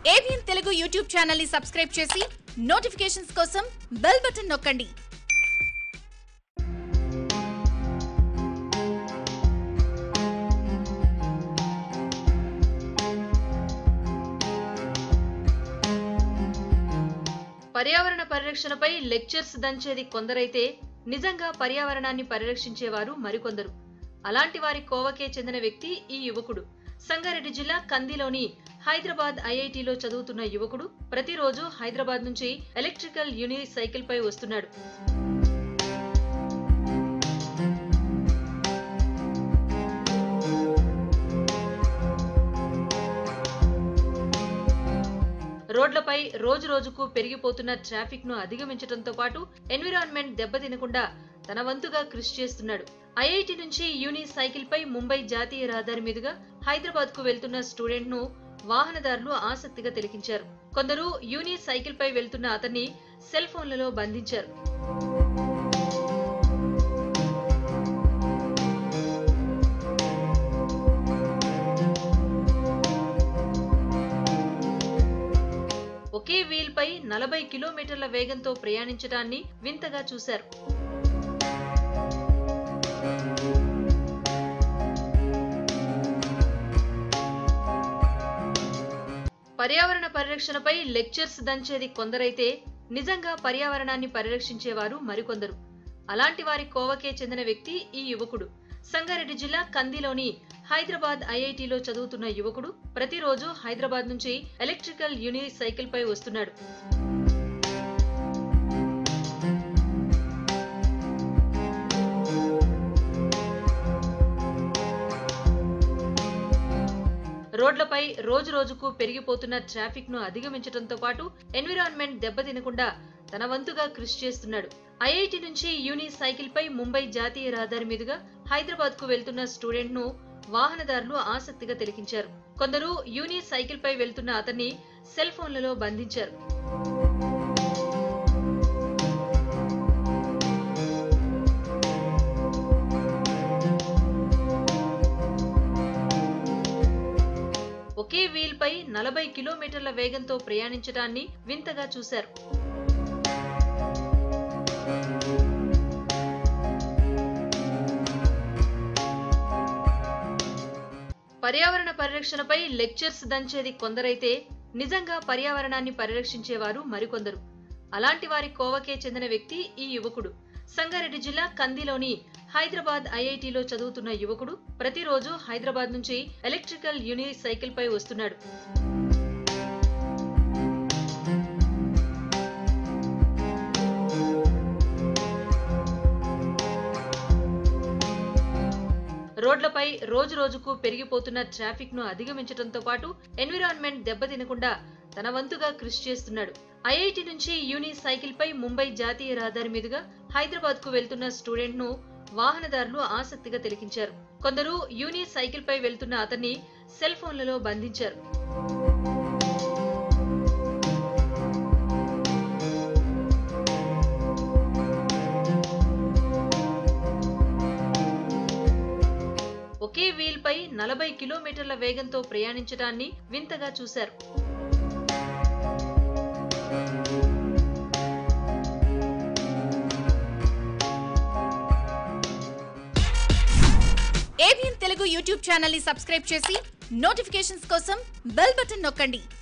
ABN Telugu YouTube channel ని subscribe చేసి notifications కోసం బెల్ బటన్ నొక్కండి పర్యావరణ పరిరక్షణపై లెక్చర్స్ దంచేది కొందరైతే నిజంగా పర్యావరణాన్ని పరిరక్షించేవారు మరికొందరు అలాంటి వారి కోవకే చెందిన వ్యక్తి ఈ యువకుడు సంగారెడ్డి జిల్లా కందిలోని హైదరాబాద్ ఐఐటిలో చదువుతున్న యువకుడు ప్రతిరోజు హైదరాబాద్ నుంచి ఎలక్ట్రికల్ యూని సైకిల్ పై వస్తున్నాడు రోడ్లపై రోజు రోజుకు పెరిగిపోతున్న ట్రాఫిక్ ను అధిగమించడంతో పాటు ఎన్విరాన్మెంట్ దెబ్బతినకుండా తన వంతుగా కృషి చేస్తున్నాడు ఐఐటి నుంచి యూని సైకిల్ పై ముంబై జాతీయ రహదారి మీదుగా హైదరాబాద్ కు వెళ్తున్న స్టూడెంట్ ను వాహనదారులు ఆసక్తిగా తిలకించారు కొందరు యూని సైకిల్ పై వెళ్తున్న అతన్ని సెల్ ఫోన్లలో బంధించారు ఒకే వీల్ పై నలభై కిలోమీటర్ల వేగంతో ప్రయాణించడాన్ని వింతగా చూశారు పర్యావరణ పరిరక్షణపై లెక్చర్స్ దంచేది కొందరైతే నిజంగా పర్యావరణాన్ని పరిరక్షించేవారు మరికొందరు అలాంటి వారి కోవకే చెందిన వ్యక్తి ఈ యువకుడు సంగారెడ్డి జిల్లా కందిలోని హైదరాబాద్ ఐఐటిలో చదువుతున్న యువకుడు ప్రతిరోజు హైదరాబాద్ నుంచి ఎలక్ట్రికల్ యూని సైకిల్ పై వస్తున్నాడు రోడ్లపై రోజు రోజుకు పెరిగిపోతున్న ట్రాఫిక్ ను అధిగమించడంతో పాటు ఎన్విరాన్మెంట్ దెబ్బతినకుండా తన వంతుగా కృషి చేస్తున్నాడు ఐఐటి నుంచి యూని సైకిల్ పై ముంబై జాతీయ రహదారి మీదుగా హైదరాబాద్ కు వెళ్తున్న స్టూడెంట్ ను వాహనదారులు ఆసక్తిగా తిలకించారు కొందరు యూని సైకిల్ పై వెళ్తున్న అతన్ని సెల్ ఫోన్లలో బంధించారు ఒకే వీల్ పై నలభై కిలోమీటర్ల వేగంతో ప్రయాణించడాన్ని వింతగా చూశారు పర్యావరణ పరిరక్షణపై లెక్చర్స్ దంచేది కొందరైతే నిజంగా పర్యావరణాన్ని పరిరక్షించేవారు మరికొందరు అలాంటి వారి కోవకే చెందిన వ్యక్తి ఈ యువకుడు సంగారెడ్డి జిల్లా కందిలోని హైదరాబాద్ ఐఐటిలో చదువుతున్న యువకుడు ప్రతిరోజు హైదరాబాద్ నుంచి ఎలక్ట్రికల్ యూని సైకిల్ పై వస్తున్నాడు రోడ్లపై రోజు రోజుకు పెరిగిపోతున్న ట్రాఫిక్ ను అధిగమించడంతో పాటు ఎన్విరాన్మెంట్ దెబ్బతినకుండా తన వంతుగా కృషి చేస్తున్నాడు ఐఐటి నుంచి యూని సైకిల్ పై ముంబై జాతీయ రహదారి మీదుగా హైదరాబాద్ కు వెళ్తున్న స్టూడెంట్ ను వాహనదారులు ఆసక్తిగా తిలకించారు కొందరు యూని సైకిల్ పై వెళ్తున్న అతన్ని సెల్ ఫోన్లలో బంధించారు ఒకే వీల్ పై నలభై కిలోమీటర్ల వేగంతో ప్రయాణించడాన్ని వింతగా చూశారు ఏబిఎన్ తెలుగు యూట్యూబ్ ఛానల్ ని సబ్స్క్రైబ్ చేసి నోటిఫికేషన్స్ కోసం బెల్ బటన్ నొక్కండి